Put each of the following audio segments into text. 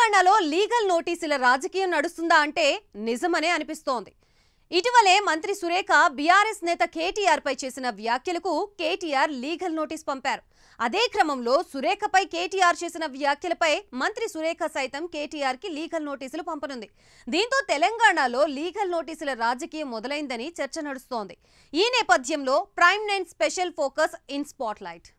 తెలంగాణలో లీగల్ నోటీసుల రాజకీయం నడుస్తుందా అంటే నిజమనే అనిపిస్తోంది ఇటీవలే మంత్రి సురేఖ బీఆర్ఎస్ నేత కేటీఆర్ పై చేసిన వ్యాఖ్యలకు కేటీఆర్ లీగల్ నోటీస్ పంపారు అదే క్రమంలో సురేఖపై కేటీఆర్ చేసిన వ్యాఖ్యలపై మంత్రి సురేఖ సైతం కేటీఆర్ కి లీగల్ నోటీసులు పంపనుంది దీంతో తెలంగాణలో లీగల్ నోటీసుల రాజకీయం మొదలైందని చర్చ నడుస్తోంది ఈ నేపథ్యంలో prime nine special focus in spotlight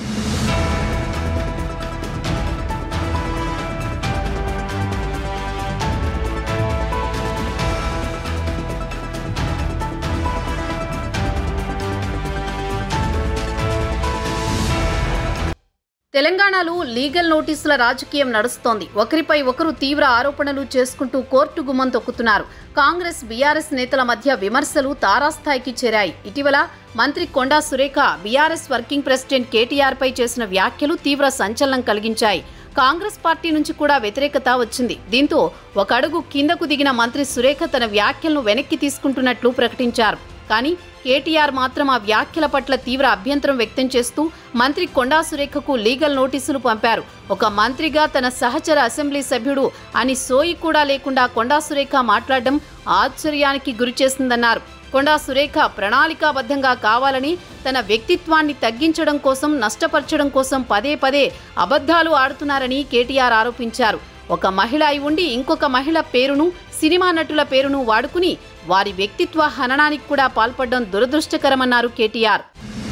తెలంగాణలో లీగల్ నోటీసుల రాజకీయం నడుస్తోంది ఒకరిపై ఒకరు తీవ్ర ఆరోపణలు చేసుకుంటూ కోర్టు గుమ్మం తొక్కుతున్నారు కాంగ్రెస్ బీఆర్ఎస్ నేతల మధ్య విమర్శలు తారాస్థాయికి చేరాయి ఇటీవల మంత్రి Konda Surekha BRS working president KTR పై చేసిన వ్యాఖ్యలు తీవ్ర సంచలనం కలిగించాయి కాంగ్రెస్ పార్టీ నుంచి కూడా వ్యతిరేకత వచ్చింది దీంతో ఒక అడుగు కిందకు దిగిన మంత్రి సురేఖ తన వ్యాఖ్యలను వెనక్కి తీసుకుంటున్నట్లు ప్రకటించారు కానీ కేటీఆర్ మాత్రం ఆ వ్యాఖ్యల పట్ల తీవ్ర అభ్యంతరం వ్యక్తం చేస్తూ మంత్రి కొండా సురేఖకు లీగల్ నోటీసులు పంపారు ఒక మంత్రిగా తన సహచర అసెంబ్లీ సభ్యుడు అని సోయి కూడా లేకుండా కొండా సురేఖ మాట్లాడడం ఆశ్చర్యానికి గురిచేసిందన్నారు కొండా సురేఖ ప్రణాళికాబద్ధంగా కావాలని తన వ్యక్తిత్వాన్ని తగ్గించడం కోసం నష్టపరచడం కోసం పదే పదే అబద్ధాలు ఆడుతున్నారని కేటీఆర్ ఆరోపించారు ఒక మహిళ అయి ఉండి ఇంకొక మహిళ పేరును సినిమా నటుల పేరును వాడుకుని వారి వ్యక్తిత్వ హననానికి కూడా పాల్పడడం దురదృష్టకరమన్నారు కేటీఆర్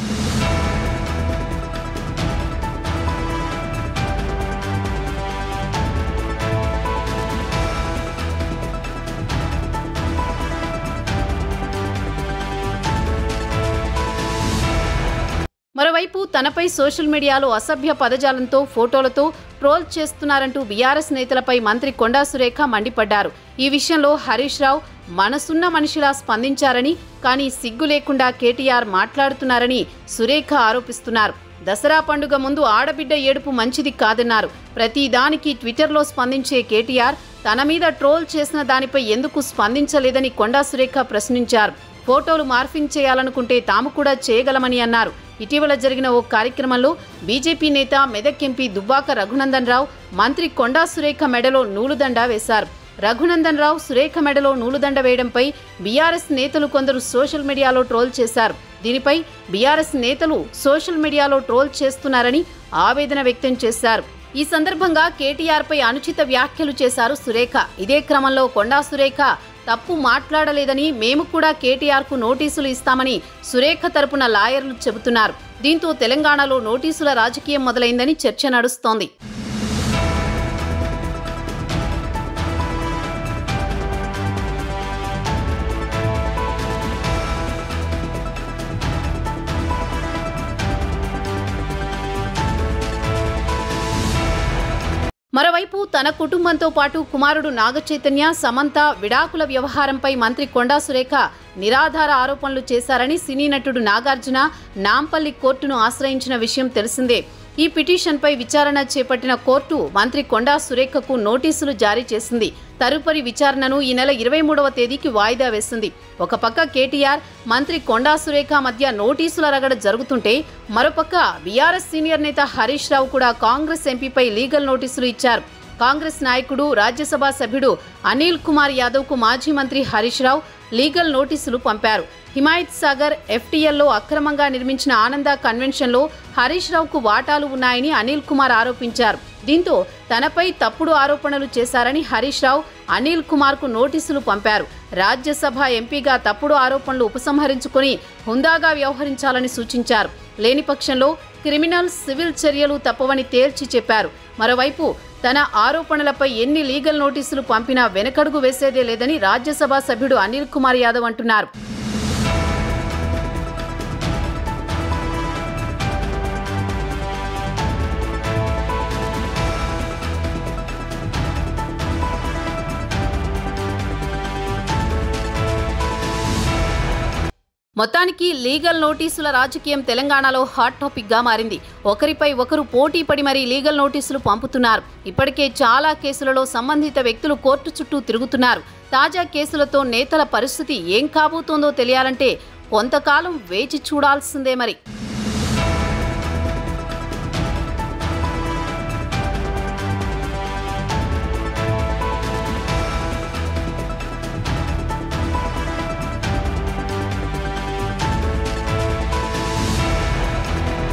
మరోవైపు తనపై సోషల్ మీడియాలో అసభ్య పదజాలంతో ఫోటోలతో ట్రోల్ చేస్తున్నారంటూ బీఆర్ఎస్ నేతలపై మంత్రి కొండా సురేఖ మండిపడ్డారు ఈ విషయంలో హరీష్ రావు మనసున్న మనిషిలా స్పందించారని కానీ సిగ్గు లేకుండా కేటీఆర్ మాట్లాడుతున్నారని సురేఖ ఆరోపిస్తున్నారు దసరా పండుగ ముందు ఆడబిడ్డ ఏడుపు మంచిది కాదన్నారు ప్రతి దానికి ట్విట్టర్లో స్పందించే కేటీఆర్ తన మీద ట్రోల్ చేసిన దానిపై ఎందుకు స్పందించలేదని కొండా సురేఖ ప్రశ్నించారు ఫోటోలు మార్ఫింగ్ చేయాలనుకుంటే తాము కూడా చేయగలమని అన్నారు ఇటీవల జరిగిన ఓ కార్యక్రమంలో బీజేపీ నేత మెదక్ ఎంపీ దుబ్బాక రఘునందన్ రావు మంత్రి కొండా సురేఖ మెడలో నూలుదండ వేశారు రఘునందన్ రావు సురేఖ మెడలో నూలుదండ వేయడంపై బీఆర్ఎస్ నేతలు కొందరు సోషల్ మీడియాలో ట్రోల్ చేశారు దీనిపై బీఆర్ఎస్ నేతలు సోషల్ మీడియాలో ట్రోల్ చేస్తున్నారని ఆవేదన వ్యక్తం చేశారు ఈ సందర్భంగా కేటీఆర్ పై అనుచిత వ్యాఖ్యలు చేశారు సురేఖ ఇదే క్రమంలో కొండా సురేఖ తప్పు మాట్లాడలేదని మేము కూడా కేటీఆర్ కు నోటీసులు ఇస్తామని సురేఖ తరపున లాయర్లు చెబుతున్నారు దీంతో తెలంగాణలో నోటీసుల రాజకీయం మొదలైందని చర్చ నడుస్తోంది మరోవైపు తన కుటుంబంతో పాటు కుమారుడు నాగచైతన్య సమంత విడాకుల వ్యవహారంపై మంత్రి కొండా సురేఖ నిరాధార ఆరోపణలు చేశారని సినీ నటుడు నాగార్జున నాంపల్లి కోర్టును ఆశ్రయించిన విషయం తెలిసిందే ఈ పిటిషన్పై విచారణ చేపట్టిన కోర్టు మంత్రి కొండా సురేఖకు నోటీసులు జారీ చేసింది తదుపరి విచారణను ఈ నెల ఇరవై మూడవ తేదీకి వాయిదా వేసింది ఒక పక్క కేటీఆర్ మంత్రి కొండా సురేఖ మధ్య నోటీసుల రగడ జరుగుతుంటే మరోపక్క బీఆర్ఎస్ సీనియర్ నేత హరీష్ రావు కూడా కాంగ్రెస్ ఎంపీపై లీగల్ నోటీసులు ఇచ్చారు కాంగ్రెస్ నాయకుడు రాజ్యసభ సభ్యుడు అనిల్ కుమార్ యాదవ్కు మాజీ మంత్రి హరీష్ రావు లీగల్ నోటీసులు పంపారు హిమాయత్ సాగర్ ఎఫ్టీఎల్లో అక్రమంగా నిర్మించిన ఆనంద కన్వెన్షన్లో హరీష్ రావుకు వాటాలు ఉన్నాయని అనిల్ కుమార్ ఆరోపించారు దీంతో తనపై తప్పుడు ఆరోపణలు చేశారని హరీష్ రావు అనిల్ కుమార్కు నోటీసులు పంపారు రాజ్యసభ ఎంపీగా తప్పుడు ఆరోపణలు ఉపసంహరించుకొని హుందాగా వ్యవహరించాలని సూచించారు లేని పక్షంలో క్రిమినల్ సివిల్ చర్యలు తప్పవని తేల్చి చెప్పారు మరోవైపు తన ఆరోపణలపై ఎన్ని లీగల్ నోటీసులు పంపినా వెనకడుగు వేసేదే లేదని రాజ్యసభ సభ్యుడు అనిల్ కుమార్ యాదవ్ అంటున్నారు మొత్తానికి లీగల్ నోటీసుల రాజకీయం తెలంగాణలో హాట్ టాపిక్ గా మారింది ఒకరిపై ఒకరు పోటీ పడి మరీ లీగల్ నోటీసులు పంపుతున్నారు ఇప్పటికే చాలా కేసులలో సంబంధిత వ్యక్తులు కోర్టు చుట్టూ తిరుగుతున్నారు తాజా కేసులతో నేతల పరిస్థితి ఏం కాబోతోందో తెలియాలంటే కొంతకాలం వేచి చూడాల్సిందే మరి